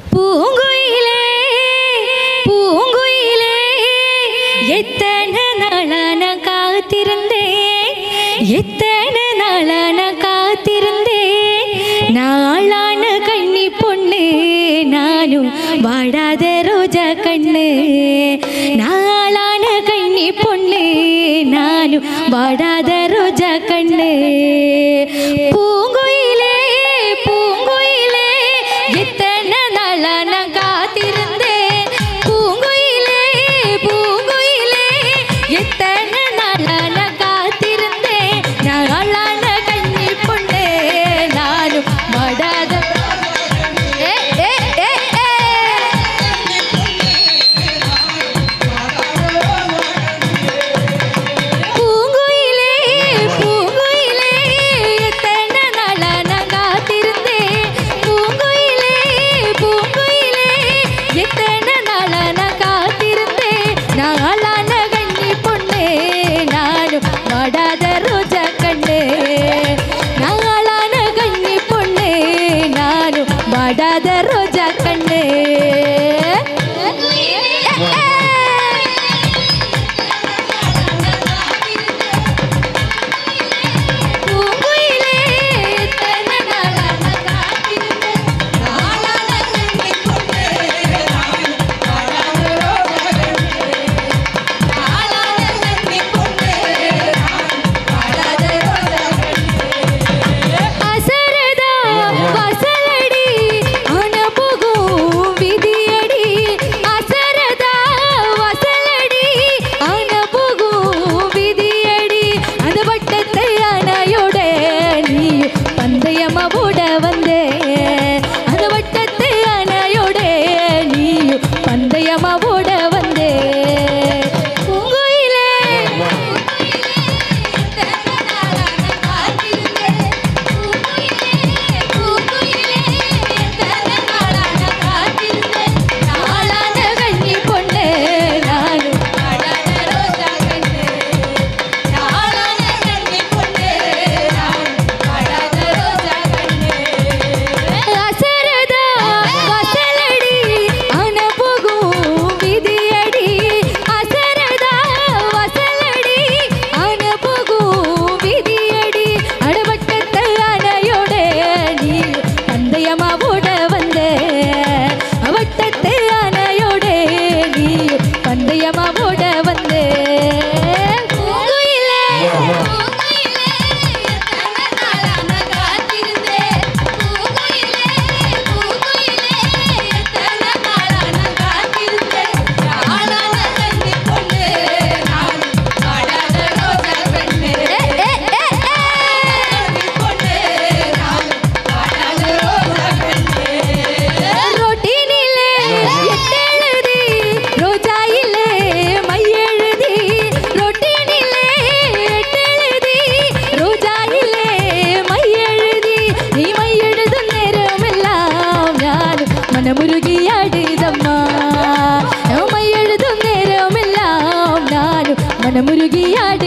பூங்குயிலே பூங்குயிலே எத்தனை நாளான காத்திருந்தேன் எத்தனை நாளான காத்திருந்தேன் நாளான கண்ணி பொண்ணு நானும் வாடாத ரோஜா கண்ணு நாளான கண்ணி பொண்ணு நானும் வாடாத ரோஜா கண்ணு பூங்குயிலே பூங்குயிலே எத்தனை நாளா நான் காத்திருந்தேன் பூங்குயிலே பூங்குயிலே எத்தனை நாளா நான் காத்திருந்தேன் நாளான கண்ணி பொண்ணு நானும் வாடாத ஏ ஏ ஏ ஏ பூங்குயிலே பூங்குயிலே எத்தனை நாளா நான் காத்திருந்தேன் பூங்குயிலே பூங்குயிலே எத்தனை நாளா நான் காத்திருந்தேன் நாளான கண்ணி பொண்ணு நானும் வாடாத ரோஜா கண்ணு நாளான கண்ணி பொண்ணு நானும் வாடாத ரோஜா கண்ணு பூங்குயிலே எத்தனை நாளா நான் காத்திருந்தேன் நாளான கண்ணி பொண்ணு அசரதா வசலடி ஆன போகும் விதியடி அசரதா வசலடி ஆன போகும் விதியடி அந்த வட்டத்தை அணையோட நீ பந்தயமாவோட வந்தே அந்த வட்டத்தை அணையோட நீ பந்தயமாவோட வந்தே பூங்குயிலே அசரதா வசலடி ஆன போகும் விதியடி அசரதா வசலடி ஆன போகும் விதியடி அடவட்டத்தை அணையோட நீ பந்தயமாவோட வந்த அவட்டத்தை அணையோட நீ பந்தயமாவோட வந்த பூங்குயிலே பூங்குயிலே எத்தனை நாளா நான் காத்திருந்தேன் பூங்குயிலே பூங்குயிலே எத்தனை நாளா நான் காத்திருந்தேன் நாளான கண்ணி பொண்ணு நான் வாடாத ரோஜா கண்ணு பொண்ணு நான் வாடாத ரோஜா கண்ணு ரொட்டினிலே எட்டெழுதி ரோஜா இல்லே மையெழுதி ரொட்டினிலே எட்டெழுதி ரோஜா இல்லே மையெழுதி நீ மையெழுதும் நேரமெல்லாம் நான் மனமுருகியாடுதம்மா மையெழுதும் நேரமெல்லாம் நான் மனமுருகியாடு